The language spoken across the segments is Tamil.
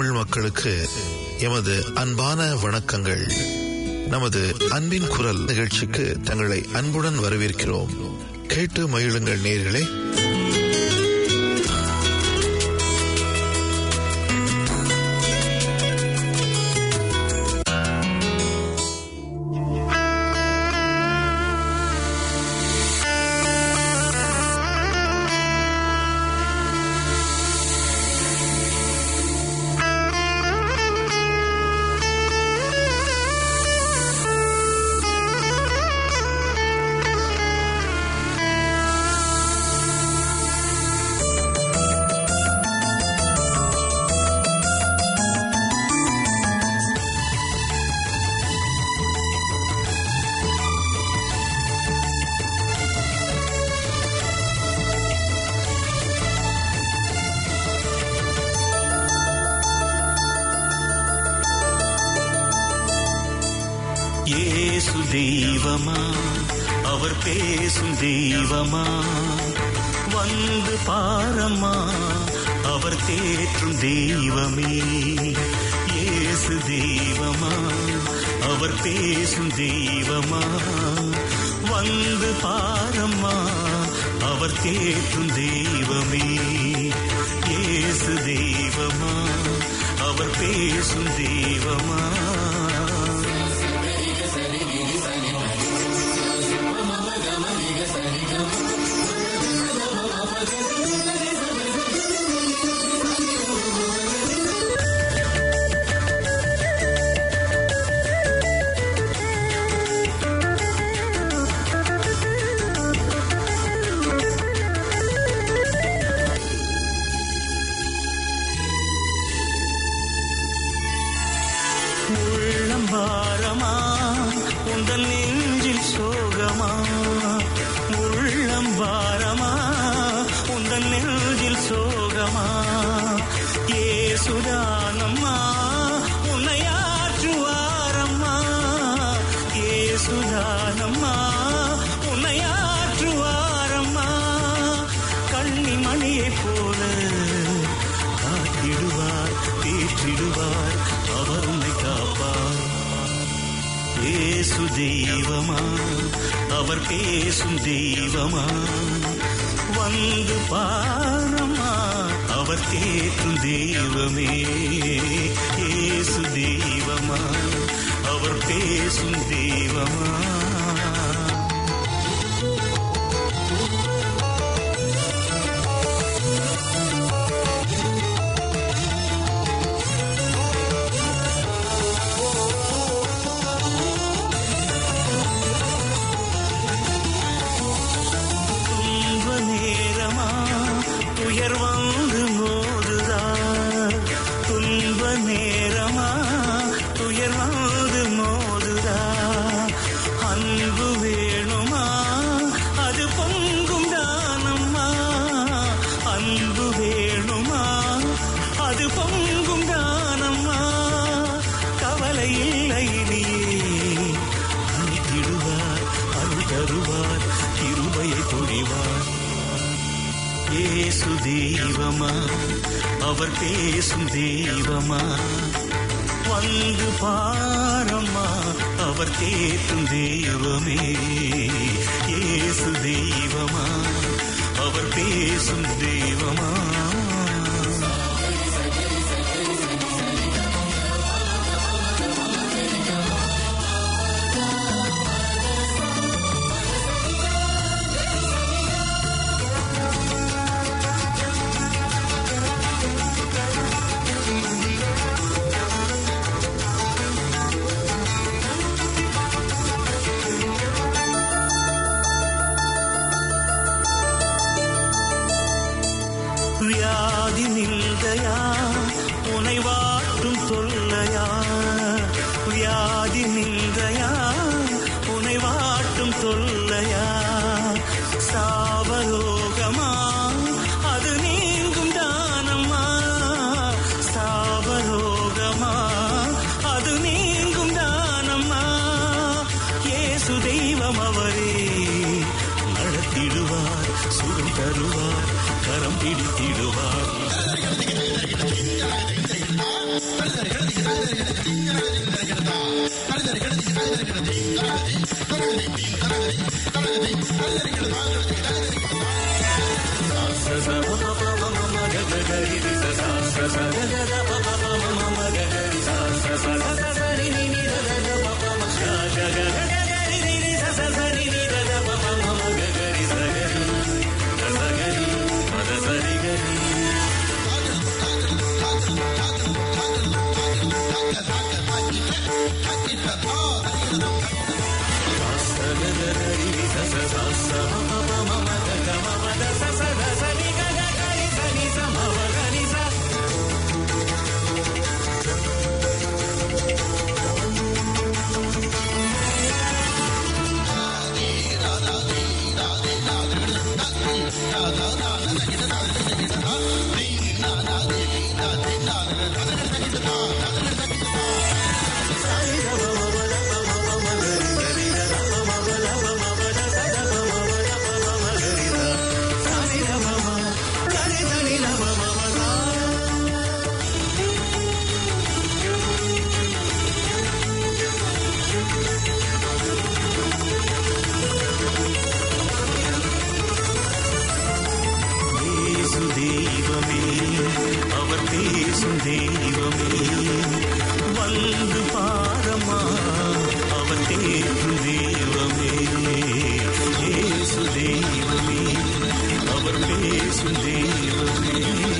தமிழ் மக்களுக்கு எமது அன்பான வணக்கங்கள் நமது அன்பின் குரல் நிகழ்ச்சிக்கு தங்களை அன்புடன் வரவேற்கிறோம் கேட்டு மகிழுங்கள் நேர்களே இயேசு தெய்வமா அவர் பேசும் தெய்வமா வந்து பாரம்மா அவர் தேற்றும் தெய்வமே இயேசு தெய்வமா அவர் பேசும் தெய்வமா வந்து பாரம்மா அவர் தேற்றும் தெய்வமே இயேசு தெய்வமா அவர் பேசும் தெய்வமா உள்ளம் பாரமா உந்தன் நெஞ்சில் சோகமா உள்ளம் பாரமா உந்தன் நெஞ்சில் சோகமா ஏசுதானம்மா உன்னை ஆற்றுவாரம்மா ஏசுதானம்மா உன்னை ஆற்றுவாரம்மா கண்ணி மணியைப் போல காத்திடுவார் தேற்றிடுவார் அவர் உன்னை காப்பார் ஏசு தெய்வமா அவர் பேசும் தெய்வமா வந்து பாரம்மா அவர் தேற்றும் தெய்வமே ஏசு தெய்வமா அவர் பேசும் தெய்வமா துன்ப நேரமா துயர் வந்து மோதுதா துன்ப நேரமா துயர் வந்து மோதுதா அன்பு வேணுமா அது பொங்கும் தானம்மா அன்பு வேணுமா அது பொங்கும் தானம்மா கவலை இல்லை நீயே அழைத்திடுவார் அருள் தருவார் கிருபையை பொழிவார் ஏசு தெய்வமா அவர் பேசும் தெய்வமா வந்து பாரம்மா அவர் தேற்றும் தெய்வமே ஏசு தெய்வமா அவர் பேசும் தெய்வமா வியாதி நிந்தையா உனை வாட்டும் தொல்லையா வியாதி நிந்தையா உனை வாட்டும் தொல்லையா சாவலோகமா அது நீங்கும் தானம்மா சாவலோகமா அது நீங்கும் தானம்மா இயேசு தெய்வம் அவரே நடத்திடுவார் சுகம் தருவார் கரம் பிடித்திடுவார் பேசும் தெய்வமே அவர் பேசும் தெய்வமே வந்து பாரமா அவர் தேற்றும் தெய்வமே பேசு தெய்வமே அவர் பேசும் தெய்வமே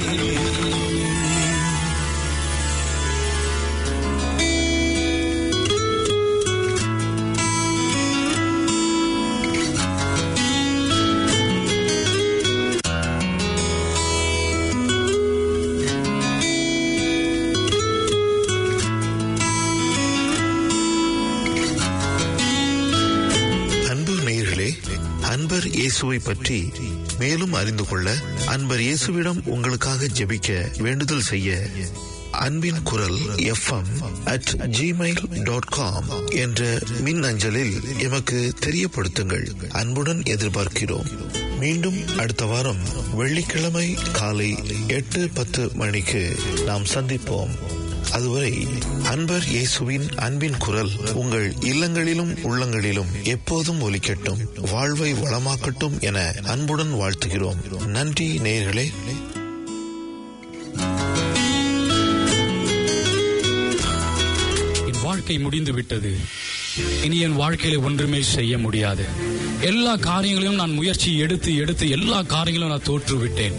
அன்பு நேயர்களே அன்பர் இயேசுவை பற்றி மேலும் அறிந்து கொள்ள அன்பர் இயேசுவிடம் உங்களுக்காக ஜெபிக்க வேண்டுதல் செய்ய அன்பின் குரல் FM at Gmail dot com என்ற மின் அஞ்சலில் எமக்கு தெரியப்படுத்துங்கள் அன்புடன் எதிர்பார்க்கிறோம் மீண்டும் அடுத்த வாரம் வெள்ளிக்கிழமை காலை எட்டு பத்து மணிக்கு நாம் சந்திப்போம் அதுவரை அன்பர் இயேசுவின் அன்பின் குரல் உங்கள் இல்லங்களிலும் உள்ளங்களிலும் எப்போதும் ஒலிக்கட்டும் வாழ்வை வளமாக்கட்டும் என அன்புடன் வாழ்த்துகிறோம் நன்றி நேயர்களே என் வாழ்க்கை முடிந்து விட்டது இனி என் வாழ்க்கையில ஒன்றுமே செய்ய முடியாது எல்லா காரியங்களையும் நான் முயற்சி எடுத்து எடுத்து எல்லா காரியங்களும் நான் தோற்று விட்டேன்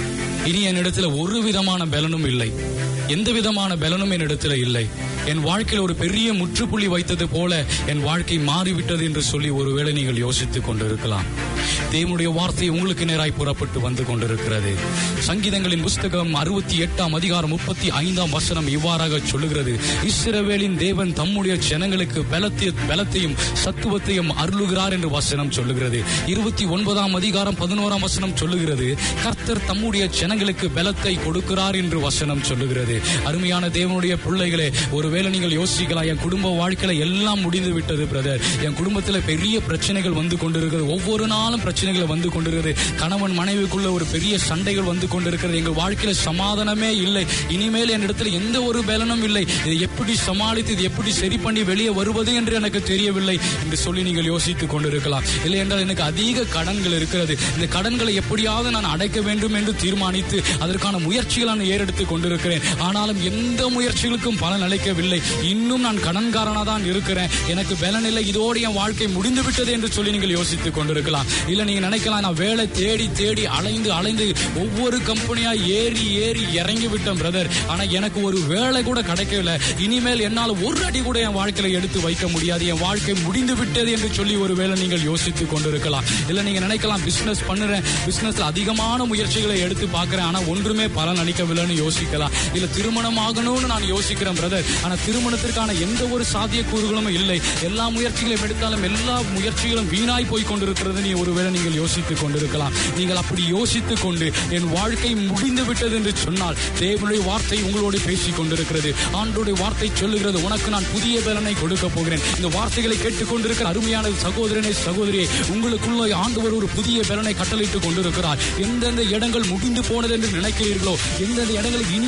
இனி என்னிடத்துல ஒரு விதமான பலனும் இல்லை எந்த விதமான பலனும் என்னிடத்துல இல்லை என் வாழ்க்கையில் ஒரு பெரிய முற்றுப்புள்ளி வைத்தது போல என் வாழ்க்கை மாறிவிட்டது என்று சொல்லி ஒருவேளை நீங்கள் யோசித்துக் கொண்டிருக்கலாம் தேவனுடைய வார்த்தை உங்களுக்கு நேராய் புறப்பட்டு வந்து கொண்டிருக்கிறது சங்கீதங்களின் புஸ்தகம் அறுபத்தி எட்டாம் அதிகாரம் முப்பத்தி ஐந்தாம் வசனம் இவ்வாறாக சொல்லுகிறது இஸ்ரவேலின் தேவன் தம்முடைய ஜனங்களுக்கு பலத்தை பலத்தையும் சத்துவத்தையும் அருளுகிறார் என்று வசனம் சொல்லுகிறது இருபத்தி ஒன்பதாம் அதிகாரம் பதினோராம் வசனம் சொல்லுகிறது கர்த்தர் தம்முடைய ஜனங்களுக்கு பலத்தை கொடுக்கிறார் என்று வசனம் சொல்லுகிறது அருமையான தேவனுடைய பிள்ளைகளே ஒருவேளை நீங்கள் யோசிக்கலாம் என் குடும்ப வாழ்க்கையில எல்லாம் முடிந்து விட்டது பிரதர் என் குடும்பத்துல பெரிய பிரச்சனைகள் வந்து கொண்டிருக்கிறது ஒவ்வொரு நாளும் பிரச்சனைகள் வந்து கொண்டிருக்கிறது கணவன் மனைவிக்குள்ள ஒரு பெரிய சண்டைகள் வந்து கொண்டிருக்கிறது எங்கள் வாழ்க்கையில சமாதானமே இல்லை இனிமேல் என்னிடத்தில் எந்த ஒரு பலனும் இல்லை இதை எப்படி சமாளித்து இது எப்படி சரி பண்ணி வெளியே வருவது என்று எனக்கு தெரியவில்லை என்று சொல்லி நீங்கள் யோசித்துக் கொண்டிருக்கலாம் இல்லை என்றால் எனக்கு அதிக கடன்கள் இருக்கிறது இந்த கடன்களை எப்படியாவது நான் அடைக்க வேண்டும் என்று தீர்மானித்து அதற்கான முயற்சிகள் நான் ஏறெடுத்துக் கொண்டிருக்கிறேன் ஆனாலும் எந்த முயற்சிகளுக்கும் பலன் அளிக்கவில்லை இன்னும் நான் கடன்காரனா தான் இருக்கிறேன் எனக்கு பலன் இல்லை இதோடு என் வாழ்க்கை முடிந்து விட்டது என்று சொல்லி நீங்கள் யோசித்துக் கொண்டிருக்கலாம் இல்ல நீங்க நினைக்கலாம் நான் வேலை தேடி தேடி அலைந்து அலைந்து ஒவ்வொரு கம்பெனியா ஏறி ஏறி இறங்கி விட்டேன் பிரதர் ஆனா எனக்கு ஒரு வேலை கூட கிடைக்கல இனிமேல் என்னால் ஒரு அடி கூட என் வாழ்க்கையில எடுத்து வைக்க முடியாது என் வாழ்க்கை முடிந்து விட்டது என்று சொல்லி ஒரு வேளை நீங்கள் யோசித்துக் கொண்டிருக்கலாம் இல்ல நீங்க நினைக்கலாம் பிசினஸ் பண்ணுறேன் பிசினஸ்ல அதிகமான முயற்சிகளை எடுத்து பார்க்கிறேன் ஆனா ஒன்றுமே பலன் அளிக்கவில்லைன்னு யோசிக்கலாம் இல்ல திருமணம் ஆகணும்னு நான் யோசிக்கிறேன் பிரதர் ஆனா திருமணத்திற்கான எந்த ஒரு சாத்தியக்கூறுகளும் இல்லை எல்லா முயற்சிகளையும் எடுத்தாலும் எல்லா முயற்சிகளும் வீணாய் போய் கொண்டிருக்கிறது நீ ஒருவேளை நீங்கள் யோசித்துக் கொண்டிருக்கலாம் நீங்கள் அப்படி யோசித்துக் கொண்டு என் வாழ்க்கை முடிந்து விட்டது என்று சொன்னால் தேவனுடைய வார்த்தை உங்களோடு பேசிக் கொண்டிருக்கிறது ஆண்டோடைய வார்த்தை சொல்லுகிறது உனக்கு நான் புதிய பலனை கொடுக்க போகிறேன் இந்த வார்த்தைகளை கேட்டுக்கொண்டிருக்கிற அருமையான சகோதரனே சகோதரியே உங்களுக்குள்ள ஆண்டவர் ஒரு புதிய பலனை கட்டளையிட்டுக் கொண்டிருக்கிறார் எந்தெந்த இடங்கள் முடிந்து போனது என்று நினைக்கிறீர்களோ எந்தெந்த இடங்கள் இனிய நாள் முன்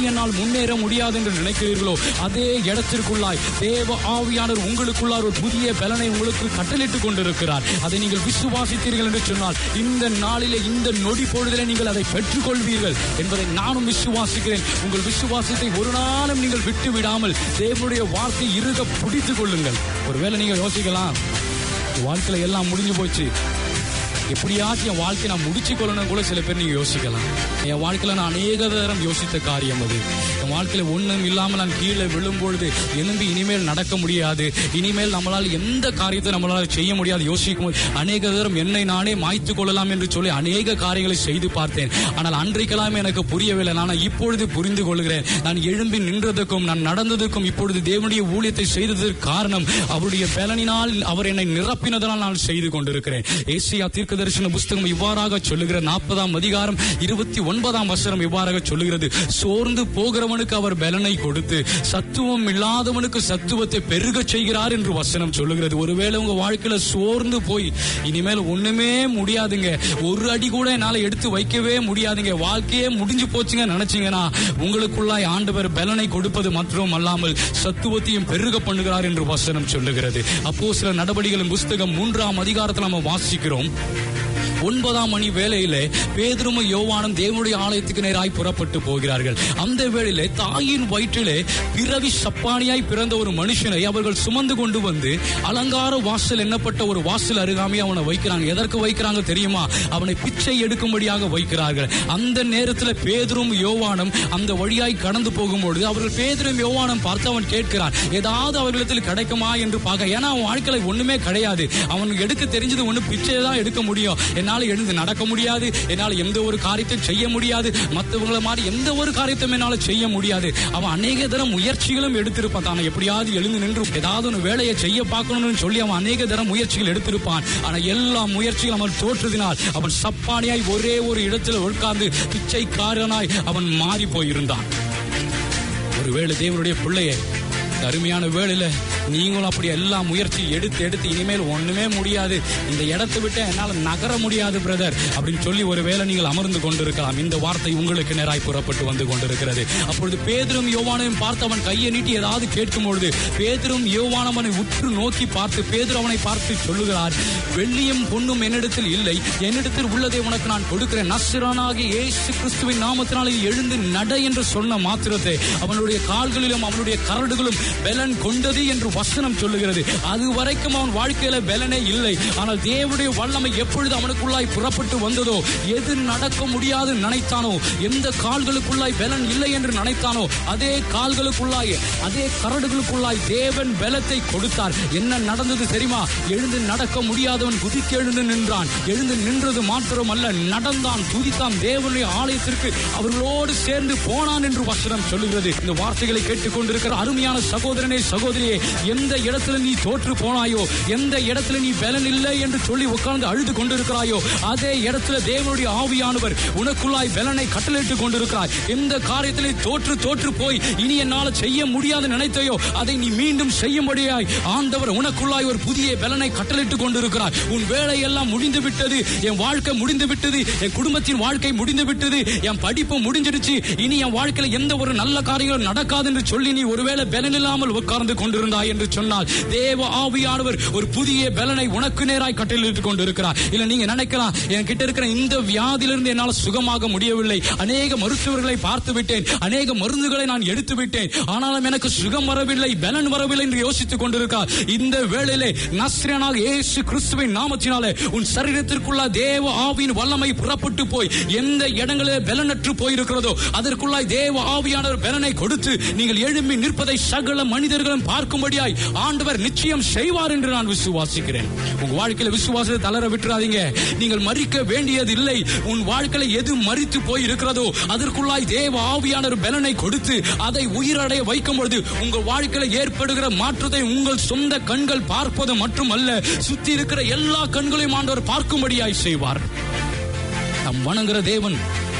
முன்னேற முடியாது என்று நினைக்கிறீர்களோ அதே இடத்திற்குள்ளாய் தேவ ஆவியானவர் உங்களுக்குள்ளார் ஒரு புதிய பலனை உங்களுக்கு கட்டளிட்டுக் கொண்டிருக்கிறார் அதை நீங்கள் விசுவாசித்தீர்கள் என்று சொன்னால் இந்த நாளிலே இந்த நொடி பொழுதிலே நீங்கள் அதை பெற்றுக்கொள்வீர்கள் என்பதை நானும் விசுவாசிக்கிறேன் உங்கள் விசுவாசத்தை ஒரு நாளும் நீங்கள் விட்டு விடாமல் தேவனுடைய வார்த்தை இருக பிடித்துக் கொள்ளுங்கள் ஒருவேளை நீங்க யோசிக்கலாம் என் வாழ்க்கையில எல்லாம் முடிஞ்சு போச்சு எப்படியாச்சும் என் வாழ்க்கையை நான் முடிச்சு கொள்ளணும் கூட சில பேர் நீங்க யோசிக்கலாம் என் வாழ்க்கையில நான் அநேக தரம் யோசித்த காரியம் அது என் வாழ்க்கையில ஒண்ணும் இல்லாம நான் கீழே விழும்பொழுது எழும்பி இனிமேல் நடக்க முடியாது இனிமேல் நம்மளால் எந்த காரியத்தை நம்மளால் செய்ய முடியாது யோசிக்கும் போது அநேக தரம் என்னை நானே மாய்த்து கொள்ளலாம் என்று சொல்லி அநேக காரியங்களை செய்து பார்த்தேன் ஆனால் அன்றைக்கெல்லாம் எனக்கு புரியவில்லை நான் இப்பொழுது புரிந்து கொள்கிறேன் நான் எழும்பி நின்றதுக்கும் நான் நடந்ததுக்கும் இப்பொழுது தேவனுடைய ஊழியத்தை செய்ததற்கு காரணம் அவருடைய பலனினால் அவர் என்னை நிரப்பினதனால் நான் செய்து கொண்டிருக்கிறேன் ஏசியா தீர்க்க தரிசன புஸ்தகம் இவ்வாறாக சொல்லுகிற நாற்பதாம் அதிகாரம் இருபத்தி ஒன்பதாம் வசனம் இவ்வாறாக சொல்லுகிறது சோர்ந்து போகிறவனுக்கு அவர் பலனை கொடுத்து சத்துவம் இல்லாதவனுக்கு சத்துவத்தை பெருகச் செய்கிறார் என்று வசனம் சொல்லுகிறது ஒருவேளை உங்க வாழ்க்கையில சோர்ந்து போய் இனிமேல் ஒண்ணுமே முடியாதுங்க ஒரு அடி கூட என்னால எடுத்து வைக்கவே முடியாதுங்க வாழ்க்கையே முடிஞ்சு போச்சுங்க நினைச்சீங்கன்னா உங்களுக்குள்ளாய் ஆண்டவர் பலனை கொடுப்பது மற்றும் அல்லாமல் சத்துவத்தையும் பெருக பண்ணுகிறார் என்று வசனம் சொல்லுகிறது அப்போ சில நடவடிக்கைகளின் புஸ்தகம் மூன்றாம் அதிகாரத்தில் நம்ம வாசிக்கிறோம் ஒன்பதாம் மணி வேளையிலே பேதுரும் யோவானும் தேவனுடைய ஆலயத்துக்கு நேராய் புறப்பட்டு போகிறார்கள் அந்த வேளையிலே தாயின் வயிற்றிலே பிறவி சப்பானியாய் பிறந்த ஒரு மனுஷனை அவர்கள் சுமந்து கொண்டு வந்து அலங்கார வாசல் எண்ணப்பட்ட ஒரு வாசல் அருகாமே அவனை வைக்கிறாங்க எதற்கு வைக்கிறாங்க தெரியுமா அவனை பிச்சை எடுக்கும்படியாக வைக்கிறார்கள் அந்த நேரத்தில் பேதுரும் யோவானும் அந்த வழியாய் கடந்து போகும்பொழுது அவர்கள் பேதுரும் யோவானும் பார்த்து அவன் கேட்கிறான் ஏதாவது அவர்களிடத்தில் கிடைக்குமா என்று பார்க்க ஏன்னா அவன் வாழ்க்கையில ஒண்ணுமே கிடையாது அவனுக்கு எடுக்க தெரிஞ்சது ஒண்ணு பிச்சை தான் எடுக்க முடியும் என்னால எழுந்து நடக்க முடியாது என்னால எந்த ஒரு காரியத்தையும் செய்ய முடியாது மற்றவங்கள மாதிரி எந்த ஒரு காரியத்தையும் என்னால செய்ய முடியாது அவன் அநேக தரம் முயற்சிகளும் எடுத்திருப்பான் தான் எப்படியாவது எழுந்து நின்று ஏதாவது ஒரு வேலையை செய்ய பார்க்கணும்னு சொல்லி அவன் அநேக தரம் முயற்சிகள் எடுத்திருப்பான் ஆனா எல்லா முயற்சிகளும் அவன் தோற்றதினால் அவன் சப்பானியாய் ஒரே ஒரு இடத்துல உட்கார்ந்து பிச்சைக்காரனாய் அவன் மாறி போயிருந்தான் ஒருவேளை தேவனுடைய பிள்ளையை இந்த அருமையான வேளையில நீங்களும் அப்படி எல்லா முயற்சி எடுத்து எடுத்து இனிமேல் ஒண்ணுமே முடியாது இந்த இடத்தை விட்டு என்னால் நகர முடியாது பிரதர் அப்படின்னு சொல்லி ஒருவேளை நீங்கள் அமர்ந்து கொண்டிருக்கலாம் இந்த வார்த்தை உங்களுக்கு நேராய் புறப்பட்டு வந்து கொண்டிருக்கிறது அப்பொழுது பேதரும் யோவானையும் பார்த்து அவன் கையை நீட்டி ஏதாவது கேட்கும் பொழுது பேதரும் யோவானும் அவனை உற்று நோக்கி பார்த்து பேதர் அவனை பார்த்து சொல்லுகிறார் வெள்ளியும் பொன்னும் என்னிடத்தில் இல்லை என்னிடத்தில் உள்ளதை உனக்கு நான் கொடுக்கிறேன் நஸ்ரானாகி இயேசு கிறிஸ்துவின் நாமத்தினாலே எழுந்து நட என்று சொன்ன மாத்திரத்தை அவனுடைய கால்களிலும் அவனுடைய கரடுகளும் பலன் கொண்டது என்று வசனம் சொல்லுகிறது அது வரைக்கும் அவன் வாழ்க்கையில பலனே இல்லை ஆனால் தேவனுடைய வல்லமை எப்பொழுது அவனுக்குள்ளாய் புறப்பட்டு வந்ததோ எது நடக்க முடியாது நினைத்தானோ எந்த கால்களுக்குள்ளாய் பலன் இல்லை என்று நினைத்தானோ அதே கால்களுக்குள்ளாய் அதே கரடுகளுக்குள்ளாய் தேவன் பலத்தை கொடுத்தார் என்ன நடந்தது தெரியுமா எழுந்து நடக்க முடியாதவன் குதிக்க எழுந்து நின்றான் எழுந்து நின்றது மாத்திரமல்ல நடந்தான் துதித்தான் தேவனுடைய ஆலயத்திற்கு அவர்களோடு சேர்ந்து போனான் என்று வசனம் சொல்லுகிறது இந்த வார்த்தைகளை கேட்டுக்கொண்டிருக்கிற அருமையான சகோதரனே சகோதரியே எந்த இடத்துல நீ தோற்று போனாயோ எந்த இடத்துல நீ பலன் இல்லை என்று சொல்லி உட்கார்ந்து அழுது கொண்டிருக்கிறாயோ அதே இடத்துல தேவனுடைய ஆவியானவர் உனக்குள்ளாய் பலனை கட்டளையிட்டு கொண்டிருக்கிறாய் எந்த காரியத்திலே தோற்று தோற்று போய் இனி என்னால் செய்ய முடியாது நினைத்தையோ அதை நீ மீண்டும் செய்யும்படியாய் ஆண்டவர் உனக்குள்ளாய் ஒரு புதிய பலனை கட்டளையிட்டு கொண்டிருக்கிறார் உன் வேலை எல்லாம் முடிந்து விட்டது என் வாழ்க்கை முடிந்து விட்டது என் குடும்பத்தின் வாழ்க்கை முடிந்து விட்டது என் படிப்பு முடிஞ்சிடுச்சு இனி என் வாழ்க்கையில எந்த ஒரு நல்ல காரியங்களும் நடக்காது என்று சொல்லி நீ ஒருவேளை பலன் இல்லாமல் உட்கார்ந்து கொண்டிருந்தாய் என்று சொன்னால் தேவ ஆவியானவர் ஒரு புதிய பலனை உனக்கு நேராய் கட்டளையிட்டு கொண்டிருக்கிறார் இல்ல நீங்க நினைக்கலாம் என் கிட்ட இருக்கிற இந்த வியாதியிலிருந்து என்னால் சுகமாக முடியவில்லை அநேக மருத்துவர்களை பார்த்து விட்டேன் அநேக மருந்துகளை நான் எடுத்து விட்டேன் ஆனாலும் எனக்கு சுகம் வரவில்லை பலன் வரவில்லை என்று யோசித்துக் கொண்டிருக்கார் இந்த வேளையிலே நஸ்ரனாக இயேசு கிறிஸ்துவின் நாமத்தினாலே உன் சரீரத்திற்குள்ள தேவ ஆவியின் வல்லமை புறப்பட்டு போய் எந்த இடங்களிலே பலனற்று போயிருக்கிறதோ அதற்குள்ளாய் தேவ ஆவியானவர் பலனை கொடுத்து நீங்கள் எழும்பி நிற்பதை சகல மனிதர்களும் பார்க்கும்படியாய் ஆண்டவர் நிச்சயம் செய்வார் என்று நான் விசுவாசிக்கிறேன் உங்க வாழ்க்கையில விசுவாசத்தை தளர விட்டுறாதீங்க நீங்கள் மறிக்க வேண்டியது இல்லை உன் வாழ்க்கையில எது மறித்து போய் இருக்கிறதோ அதற்குள்ளாய் தேவ ஆவியானவர் பலனை கொடுத்து அதை உயிரடைய வைக்கும் பொழுது உங்கள் வாழ்க்கையில ஏற்படுகிற மாற்றத்தை உங்கள் சொந்த கண்கள் பார்ப்பது மட்டுமல்ல சுத்தி இருக்கிற எல்லா கண்களையும் ஆண்டவர் பார்க்கும்படியாய் செய்வார் நாம் வணங்குற தேவன்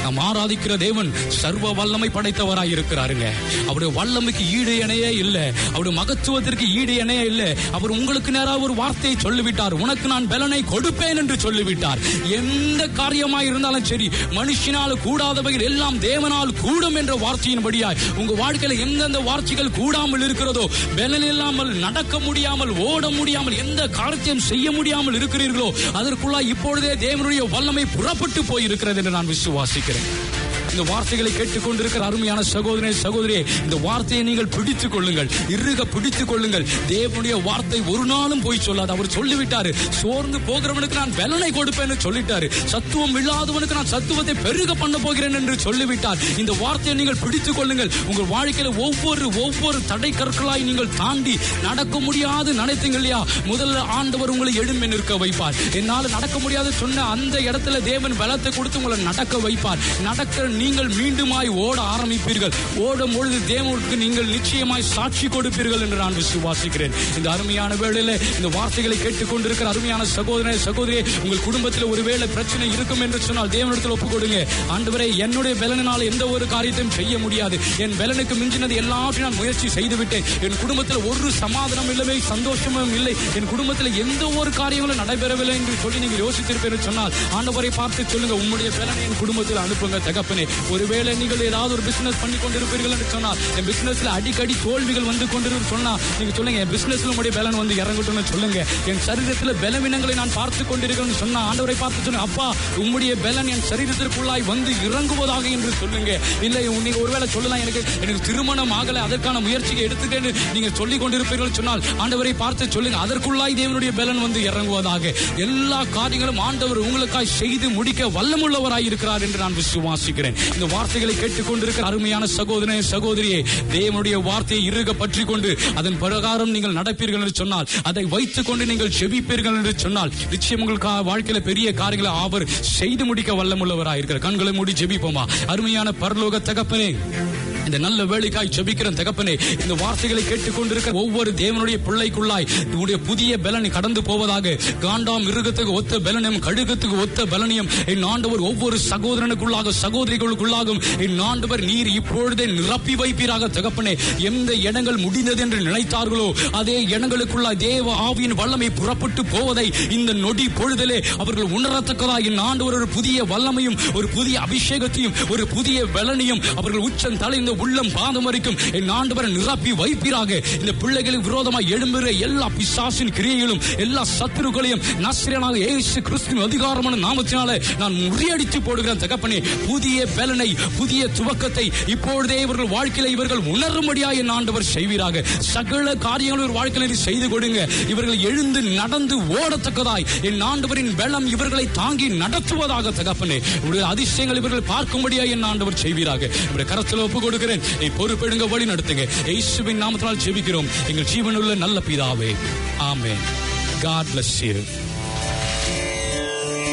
நாம் ஆராதிக்கிற தேவன் சர்வ வல்லமை படைத்தவராய் இருக்கிறாருங்க அவருடைய வல்லமைக்கு ஈடு இணையே இல்லை அவருடைய மகத்துவத்திற்கு ஈடு இணையே இல்லை அவர் உங்களுக்கு நேராக ஒரு வார்த்தையை சொல்லிவிட்டார் உனக்கு நான் பலனை கொடுப்பேன் என்று சொல்லிவிட்டார் எந்த காரியமாய் இருந்தாலும் சரி மனுஷனால் கூடாதவைகள் எல்லாம் தேவனால் கூடும் என்ற வார்த்தையின்படியாய் உங்க வாழ்க்கையில எந்தெந்த வார்த்தைகள் கூடாமல் இருக்கிறதோ பலன் இல்லாமல் நடக்க முடியாமல் ஓட முடியாமல் எந்த காரியத்தையும் செய்ய முடியாமல் இருக்கிறீர்களோ அதற்குள்ளாய் இப்பொழுதே தேவனுடைய வல்லமை புறப்பட்டு போயிருக்கிறது என்று நான் விசுவாசிக்கிறேன் இந்த வார்த்தைகளை கேட்டுக்கொண்டிருக்கிற அருமையான சகோதரே சகோதரியே இந்த வார்த்தையை நீங்கள் பிடித்துக் கொள்ளுங்கள் இறுக பிடித்துக் கொள்ளுங்கள் தேவனுடைய வார்த்தை ஒரு நாளும் போய் சொல்லாது அவர் சொல்லிவிட்டாரு சோர்ந்து போகிறவனுக்கு நான் பலனை கொடுப்பேன்னு சொல்லிட்டாரு சத்துவம் இல்லாதவனுக்கு நான் சத்துவத்தை பெருக பண்ண போகிறேன் என்று சொல்லிவிட்டார் இந்த வார்த்தையை நீங்கள் பிடித்துக் கொள்ளுங்கள் உங்கள் வாழ்க்கையில ஒவ்வொரு ஒவ்வொரு தடை கற்களாய் நீங்கள் தாண்டி நடக்க முடியாது நினைத்தீங்க இல்லையா முதல்ல ஆண்டவர் உங்களை எழும்பி நிற்க வைப்பார் என்னால நடக்க முடியாது சொன்ன அந்த இடத்துல தேவன் பலத்தை கொடுத்து உங்களை நடக்க வைப்பார் நடக்க நீங்கள் மீண்டுமாய் ஓட ஆரம்பிப்பீர்கள் ஓடும் பொழுது தேவனுக்கு நீங்கள் நிச்சயமாய் சாட்சி கொடுப்பீர்கள் என்று நான் விசுவாசிக்கிறேன் இந்த அருமையான வேளையில இந்த வார்த்தைகளை கேட்டுக்கொண்டிருக்கிற அருமையான சகோதரே சகோதரியே உங்கள் குடும்பத்தில் ஒருவேளை பிரச்சனை இருக்கும் என்று சொன்னால் தேவனிடத்தில் ஒப்புக் கொடுங்க ஆண்டவரே என்னுடைய பலனினால் எந்த ஒரு காரியத்தையும் செய்ய முடியாது என் பலனுக்கு மிஞ்சினது எல்லாவற்றையும் நான் முயற்சி செய்து விட்டேன் என் குடும்பத்தில் ஒரு சமாதானம் இல்லவே சந்தோஷமும் இல்லை என் குடும்பத்தில் எந்த ஒரு காரியங்களும் நடைபெறவில்லை என்று சொல்லி நீங்கள் யோசித்திருப்பேன் என்று சொன்னால் ஆண்டவரை பார்த்து சொல்லுங்க உம்முடைய பலனை என் குடும்பத்தில் அனுப்புங்க தகப்பனே ஒருவேளை நீங்கள் ஏதாவது ஒரு பிசினஸ் பண்ணி கொண்டிருப்பீர்கள் என்று சொன்னால் என் பிசினஸ்ல அடிக்கடி தோல்விகள் வந்து கொண்டிருக்கும் சொன்னா நீங்க சொல்லுங்க என் பிசினஸ்ல உங்களுடைய பலன் வந்து இறங்கட்டும்னு சொல்லுங்க என் சரீரத்தில் பலவீனங்களை நான் பார்த்து கொண்டிருக்கிறேன் சொன்னா ஆண்டவரை பார்த்து சொன்ன அப்பா உம்முடைய பலன் என் சரீரத்திற்குள்ளாய் வந்து இறங்குவதாக என்று சொல்லுங்க இல்லை நீங்க ஒருவேளை சொல்லலாம் எனக்கு எனக்கு திருமணம் ஆகல அதற்கான முயற்சியை எடுத்துக்கன்னு நீங்க சொல்லிக் கொண்டிருப்பீர்கள் சொன்னால் ஆண்டவரை பார்த்து சொல்லுங்க அதற்குள்ளாய் தேவனுடைய பலன் வந்து இறங்குவதாக எல்லா காரியங்களும் ஆண்டவர் உங்களுக்காய் செய்து முடிக்க வல்லமுள்ளவராய் இருக்கிறார் என்று நான் விசுவாசிக்கிறேன் இந்த வார்த்தைகளை கேட்டுக்கொண்டிருக்கிற அருமையான சகோதரனே சகோதரியே தேவனுடைய வார்த்தையை இறுக பற்றி கொண்டு அதன் பிரகாரம் நீங்கள் நடப்பீர்கள் என்று சொன்னால் அதை வைத்துக் கொண்டு நீங்கள் செபிப்பீர்கள் என்று சொன்னால் நிச்சயம் உங்கள் கா- வாழ்க்கையில பெரிய காரியங்களை அவர் செய்து முடிக்க வல்லமுள்ளவராய் இருக்கிறார் கண்களை மூடி ஜெபிப்போமா அருமையான பரலோக தகப்பனே இந்த நல்ல வேலைக்காய் ஜெபிக்கிற தகப்பனே இந்த வார்த்தைகளை கேட்டுக்கொண்டிருக்கிற ஒவ்வொரு தேவனுடைய பிள்ளைக்குள்ளாய் உடைய புதிய பலனை கடந்து போவதாக காண்டாம் மிருகத்துக்கு ஒத்த பலனையும் கழுகத்துக்கு ஒத்த பலனையும் என் ஆண்டவர் ஒவ்வொரு சகோதரனுக்குள்ளாக சகோதரிகளுக்குள்ளாகும் என் ஆண்டவர் நீர் இப்பொழுதே நிரப்பி வைப்பீராக தகப்பனே எந்த இடங்கள் முடிந்தது என்று நினைத்தார்களோ அதே இடங்களுக்குள்ள தேவ ஆவியின் வல்லமை புறப்பட்டு போவதை இந்த நொடி பொழுதிலே அவர்கள் உணரத்தக்கதாக என் ஆண்டவர் ஒரு புதிய வல்லமையும் ஒரு புதிய அபிஷேகத்தையும் ஒரு புதிய பலனையும் அவர்கள் உச்சம் தலை இந்த உள்ளம் பாதம் வரைக்கும் என் ஆண்டவரை நிரப்பி வைப்பீராக இந்த பிள்ளைகளுக்கு விரோதமாக எழும்புகிற எல்லா பிசாசின் கிரியைகளும் எல்லா சத்துருக்களையும் நஸ்ரனாக இயேசு கிறிஸ்துவின் அதிகாரமான நாமத்தினாலே நான் முறியடித்து போடுகிறேன் தகப்பனே புதிய பலனை புதிய துவக்கத்தை இப்பொழுதே இவர்கள் வாழ்க்கையில இவர்கள் உணரும்படியாக என் ஆண்டவர் செய்வீராக சகல காரியங்களும் ஒரு வாழ்க்கையில நீர் செய்து கொடுங்க இவர்கள் எழுந்து நடந்து ஓடத்தக்கதாய் என் ஆண்டவரின் பலம் இவர்களை தாங்கி நடத்துவதாக தகப்பனே உடைய அதிசயங்கள் இவர்கள் பார்க்கும்படியா என் ஆண்டவர் செய்வீராக உடைய கரத்தில் ஒப்பு கொடுக்கிறேன் நீ பொறுப்பெடுங்க வழி நடத்துங்க இயேசுவின் நாமத்தினால் ஜெபிக்கிறோம் எங்கள் ஜீவனுள்ள நல்ல பிதாவே ஆமென் God bless you.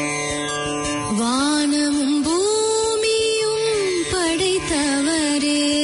வானமும் பூமியும் படைத்தவரே